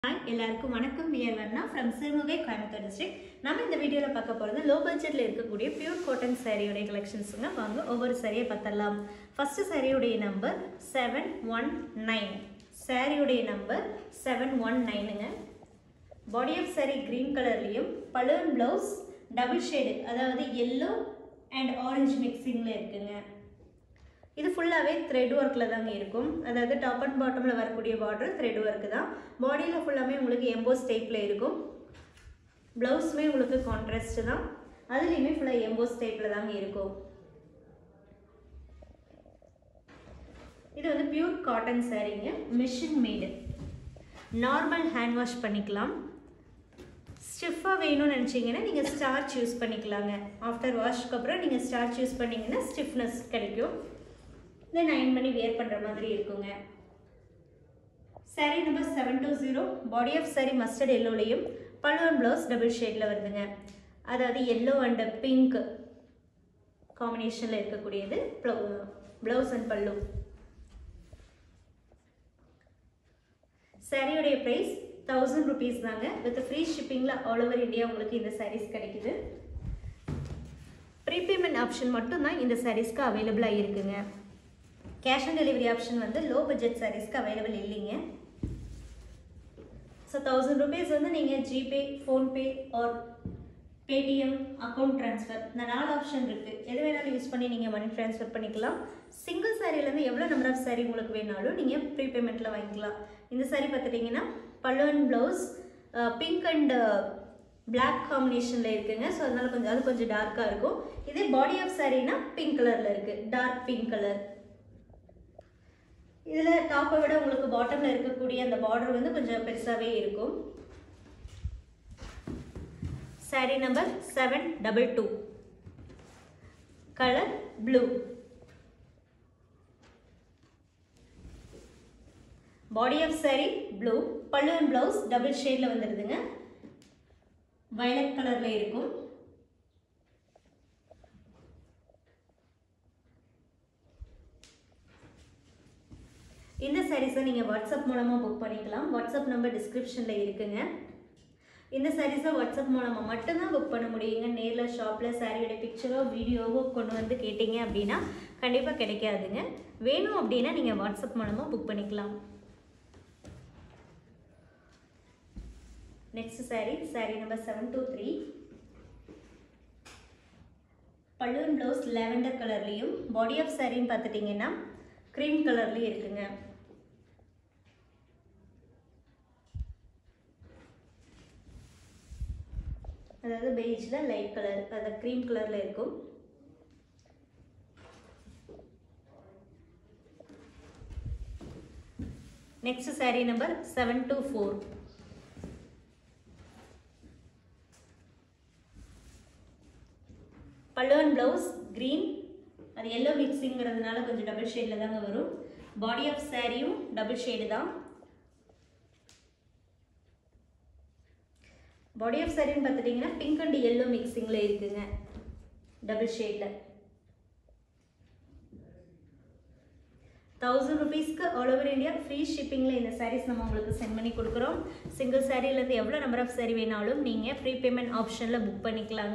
hi எல்லாருக்கும் வணக்கம் நியர் வர்ணா ஃப்ரம் சிறுமுகை கோயம்புத்தூர் டிஸ்ட்ரிக்ட் நம்ம இந்த வீடியோவில் பார்க்க போகிறது லோ பட்ஜெட்டில் இருக்கக்கூடிய பியூர் காட்டன் சாரியோடைய கலெக்ஷன்ஸுங்க வாங்க ஒவ்வொரு சாரியை பார்த்தரலாம் ஃபஸ்ட்டு சாரியுடைய நம்பர் செவன் ஒன் நைன் சாரியுடைய நம்பர் செவன் ஒன் நைனுங்க பாடி ஆஃப் சாரி க்ரீன் கலர்லேயும் பலூன் ப்ளவுஸ் டபுள் ஷேடு அதாவது எல்லோ அண்ட் ஆரஞ்சு மிக்சிங்கில் இருக்குங்க இது ஃபுல்லாகவே த்ரெட் ஒர்க்கில் தாங்க இருக்கும் அதாவது டாப் அண்ட் பாட்டமில் வரக்கூடிய பார்டர் த்ரெட் ஒர்க்கு தான் பாடியில் ஃபுல்லாமே உங்களுக்கு எம்போஸ் டைப்பில் இருக்கும் ப்ளவுஸுமே உங்களுக்கு கான்ட்ராஸ்ட் தான் அதுலேயுமே ஃபுல்லாக எம்போஸ் டைப்பில் தாங்க இருக்கும் இது வந்து பியூர் காட்டன் சாரீங்க machine made normal hand wash பண்ணிக்கலாம் ஸ்டிஃபாக வேணும்னு நினச்சிங்கன்னா நீங்கள் ஸ்டார்ச் யூஸ் பண்ணிக்கலாங்க ஆஃப்டர் வாஷ்க்கு அப்புறம் நீங்கள் ஸ்டார்ச் யூஸ் பண்ணிங்கன்னா ஸ்டிஃப்னஸ் கிடைக்கும் இதை நைன் மணி வேர் பண்ணுற மாதிரி இருக்குங்க sari number seven two zero body of sari mustard எல்லோலையும் பல்லுவன் ப்ளவுஸ் டபுள் ஷேடில் வருதுங்க அதாவது எல்லோ அண்ட் பிங்க் காம்பினேஷனில் இருக்கக்கூடியது ப்ளவுஸ் அண்ட் பல்லு சாரியோடைய ப்ரைஸ் தௌசண்ட் ருபீஸ் தாங்க வித் ஃப்ரீ ஷிப்பிங்கில் ஆல் ஓவர் இந்தியா உங்களுக்கு இந்த சாரீஸ் கிடைக்குது ப்ரீபேமெண்ட் ஆப்ஷன் மட்டும்தான் இந்த சாரீஸ்க்கு அவைலபிளாக இருக்குங்க கேஷ் ஆன் டெலிவரி ஆப்ஷன் வந்து லோ பட்ஜெட் சாரீஸ்க்கு அவைலபிள் இல்லைங்க ஸோ தௌசண்ட் ருபீஸ் வந்து நீங்கள் GPay PhonePe or Paytm account transfer இந்த நாலு ஆப்ஷன் இருக்குது எது வேணாலும் யூஸ் பண்ணி நீங்கள் மணி ட்ரான்ஸ்ஃபர் பண்ணிக்கலாம் சிங்கிள் சாரிலேருந்து எவ்வளோ நம்பர் ஆஃப் சாரீ உங்களுக்கு வேணாலும் நீங்கள் ப்ரீபேமெண்ட்டில் வாங்கிக்கலாம் இந்த சாரீ பார்த்துட்டிங்கன்னா பல்லுவன் ப்ளவுஸ் பிங்க் அண்ட் பிளாக் காம்பினேஷனில் இருக்குங்க ஸோ அதனால் கொஞ்சம் அது கொஞ்சம் டார்க்காக இருக்கும் இதே பாடி ஆஃப் சாரீனா பிங்க் கலரில் இருக்குது டார்க் பிங்க் கலர் இதில் டாப்பை விட உங்களுக்கு பாட்டமில் இருக்கக்கூடிய அந்த பார்டர் வந்து கொஞ்சம் பெருசாகவே இருக்கும் sari number seven double two colour blue body of sari blue pallu and blouse double ஷேடில் வந்துடுதுங்க வயலட் கலரில் இருக்கும் இந்த சாரீஸை நீங்கள் வாட்ஸ்அப் மூலமாக புக் பண்ணிக்கலாம் வாட்ஸ்அப் நம்பர் டிஸ்கிரிப்ஷனில் இருக்குங்க இந்த சாரீஸை வாட்ஸ்அப் மூலமாக மட்டும்தான் புக் பண்ண முடியுங்க நேரில் ஷாப்பில் சாரியோட பிக்சரோ வீடியோவோ கொண்டு வந்து கேட்டிங்க அப்படின்னா கண்டிப்பாக கிடைக்காதுங்க வேணும் அப்படின்னா நீங்கள் வாட்ஸ்அப் மூலமாக புக் பண்ணிக்கலாம் next sari sari number seven two three பல்லுவன் ப்ளவுஸ் லாவெண்டர் கலர்லேயும் பாடி ஆஃப் சாரின்னு பார்த்துட்டிங்கன்னா க்ரீம் கலர்லேயும் இருக்குங்க அதாவது பெய்ஜில் லைட் கலர் அது க்ரீம் கலரில் இருக்கும் next sari number seven two four பல்லுவன் ப்ளவுஸ் க்ரீன் அது எல்லோ மிக்ஸிங்கிறதுனால கொஞ்சம் டபுள் ஷேடில் தாங்க வரும் பாடி ஆஃப் சாரியும் டபுள் ஷேடு தான் பாடி ஆஃப் சாரின்னு பார்த்துட்டிங்கன்னா பிங்க் அண்ட் எல்லோ மிக்சிங்கில் இருக்குங்க டபுள் ஷேடில் தௌசண்ட் ருபீஸ்க்கு ஆல் ஓவர் இந்தியா ஃப்ரீ ஷிப்பிங்கில் இந்த சாரீஸ் நம்ம உங்களுக்கு சென்ட் பண்ணி கொடுக்குறோம் சிங்கிள் சாரீலேருந்து எவ்வளோ நம்பர் ஆஃப் சாரீ வேணாலும் நீங்கள் ப்ரீ பேமெண்ட் ஆப்ஷனில் புக் பண்ணிக்கலாங்க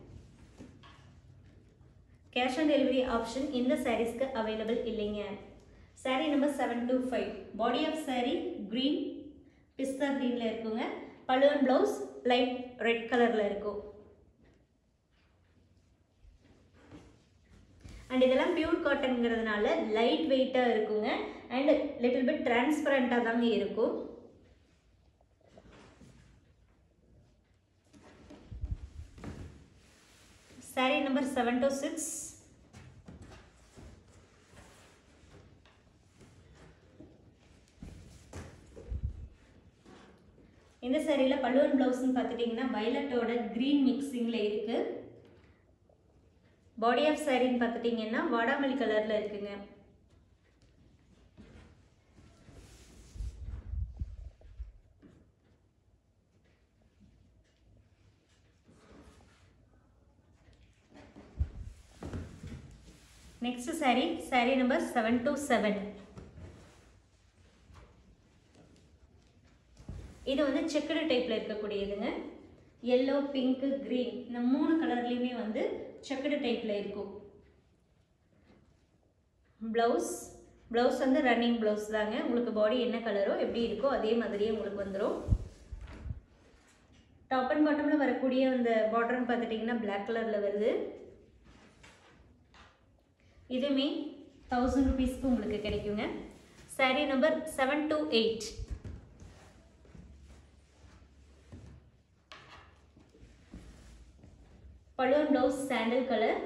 கேஷ் ஆன் டெலிவரி ஆப்ஷன் இந்த சாரீஸ்க்கு அவைலபிள் இல்லைங்க sari number seven two five body of sari green பிஸ்தா க்ரீனில் இருக்குங்க பல்லுவன் ப்ளவுஸ் லைட் ரெட் கலரில் இருக்கும் அண்ட் இதெல்லாம் பியூர் காட்டனுங்கிறதுனால லைட் வெயிட்டாக இருக்குங்க அண்ட் லிட்டில் பிட் டிரான்ஸ்பரண்ட்டாக தாங்க இருக்கும் sari number seven two six இந்த சாரியில் பல்லுவன் ப்ளவுஸ்ன்னு பார்த்துட்டிங்கன்னா வயலட்டோட க்ரீன் மிக்சிங்கில் இருக்குது பாடி ஆஃப் சாரின்னு பார்த்துட்டிங்கன்னா வாடாமல்லி கலரில் இருக்குங்க next sari sari number seven two seven இது வந்து செக்குடு டைப்பில் இருக்கக்கூடியதுங்க எல்லோ பிங்க்கு க்ரீன் இந்த மூணு கலர்லேயுமே வந்து செக்குடு டைப்பில் இருக்கும் ப்ளவுஸ் ப்ளவுஸ் வந்து ரன்னிங் ப்ளவுஸ் தாங்க உங்களுக்கு பாடி என்ன கலரோ எப்படி இருக்கோ அதே மாதிரியே உங்களுக்கு வந்துடும் டாப் அண்ட் பாட்டமில் வரக்கூடிய அந்த பார்டர்னு பார்த்துட்டிங்கன்னா பிளாக் கலரில் வருது இதுவுமே தௌசண்ட் ருபீஸ்க்கு உங்களுக்கு கிடைக்குங்க sari number seven two eight பலூன் blouse sandal colour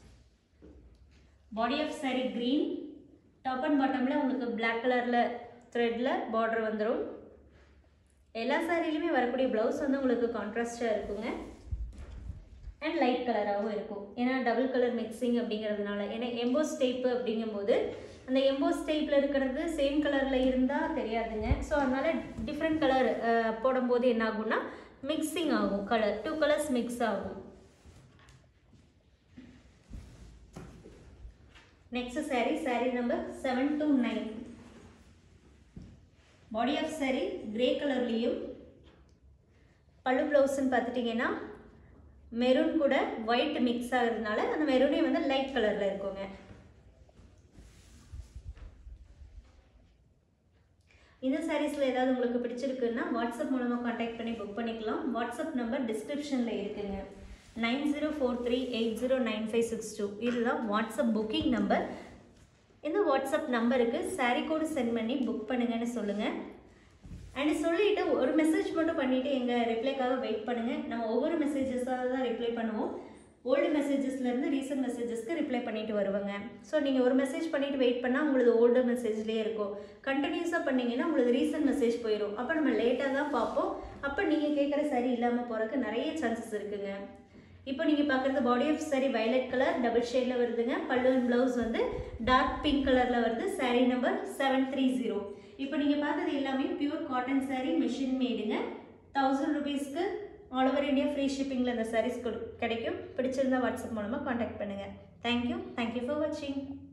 body of sari green top and பாட்டமில் உங்களுக்கு பிளாக் கலரில் த்ரெட்டில் பார்டர் வந்துடும் எல்லா சாரிலையுமே வரக்கூடிய ப்ளவுஸ் வந்து உங்களுக்கு கான்ட்ராஸ்டாக இருக்குங்க அண்ட் லைட் கலராகவும் இருக்கும் ஏன்னா டபுள் கலர் மிக்சிங் அப்படிங்கிறதுனால ஏன்னா எம்போஸ் டைப்பு அப்படிங்கும்போது அந்த எம்போஸ் டைப்பில் இருக்கிறது சேம் கலரில் இருந்தால் தெரியாதுங்க ஸோ அதனால் டிஃப்ரெண்ட் கலர் போடும்போது என்ன ஆகும்னா மிக்சிங் ஆகும் கலர் டூ கலர்ஸ் மிக்ஸ் ஆகும் next sari sari number seven two nine body of sari grey கலர்லேயும் பல்லு ப்ளவுஸ்ன்னு பார்த்துட்டிங்கன்னா மெரூன் கூட ஒயிட் மிக்ஸ் ஆகிறதுனால அந்த மெரூனே வந்து லைட் கலரில் இருக்குங்க இந்த சாரீஸில் ஏதாவது உங்களுக்கு பிடிச்சிருக்குன்னா வாட்ஸ்அப் மூலமாக காண்டாக்ட் பண்ணி புக் பண்ணிக்கலாம் வாட்ஸ்அப் நம்பர் டிஸ்கிரிப்ஷனில் இருக்குங்க nine zero four three eight zero nine five six two இதுதான் வாட்ஸ்அப் புக்கிங் நம்பர் இந்த வாட்ஸ்அப் நம்பருக்கு சாரீ கோடு சென்ட் பண்ணி புக் பண்ணுங்கன்னு சொல்லுங்கள் அண்ட் சொல்லிவிட்டு ஒரு மெசேஜ் மட்டும் பண்ணிவிட்டு எங்கள் ரிப்ளைக்காக வெயிட் பண்ணுங்கள் நம்ம ஒவ்வொரு மெசேஜஸாக தான் ரிப்ளை பண்ணுவோம் ஓல்டு மெசேஜஸ்லேருந்து ரீசெண்ட் மெசேஜஸ்க்கு ரிப்ளை பண்ணிட்டு வருவாங்க ஸோ நீங்கள் ஒரு மெசேஜ் பண்ணிவிட்டு வெயிட் பண்ணால் உங்களுக்கு ஓல்டு மெசேஜ்லேயே இருக்கும் கண்டினியூஸாக பண்ணிங்கன்னா உங்களுக்கு ரீசெண்ட் மெசேஜ் போயிடும் அப்போ நம்ம லேட்டாக தான் பார்ப்போம் அப்போ நீங்கள் கேட்குற சரி இல்லாமல் போகிறதுக்கு நிறைய சான்சஸ் இருக்குங்க இப்போ நீங்கள் பார்க்குறது body of sari violet colour double ஷேடில் வருதுங்க பல்லு அண்ட் ப்ளவுஸ் வந்து டார்க் பிங்க் கலரில் வருது sari number seven three zero இப்போ நீங்கள் பார்த்தது எல்லாமே பியூர் காட்டன் சாரீ மிஷின் மேடுங்க தௌசண்ட் ருபீஸ்க்கு ஆல் ஓவர் இந்தியா ஃப்ரீ ஷிப்பிங்கில் இந்த சாரீஸ் கிடைக்கும் பிடிச்சிருந்தா வாட்ஸ்அப் மூலமாக காண்டாக்ட் பண்ணுங்கள் தேங்க்யூ தேங்க்யூ ஃபார் வாட்சிங்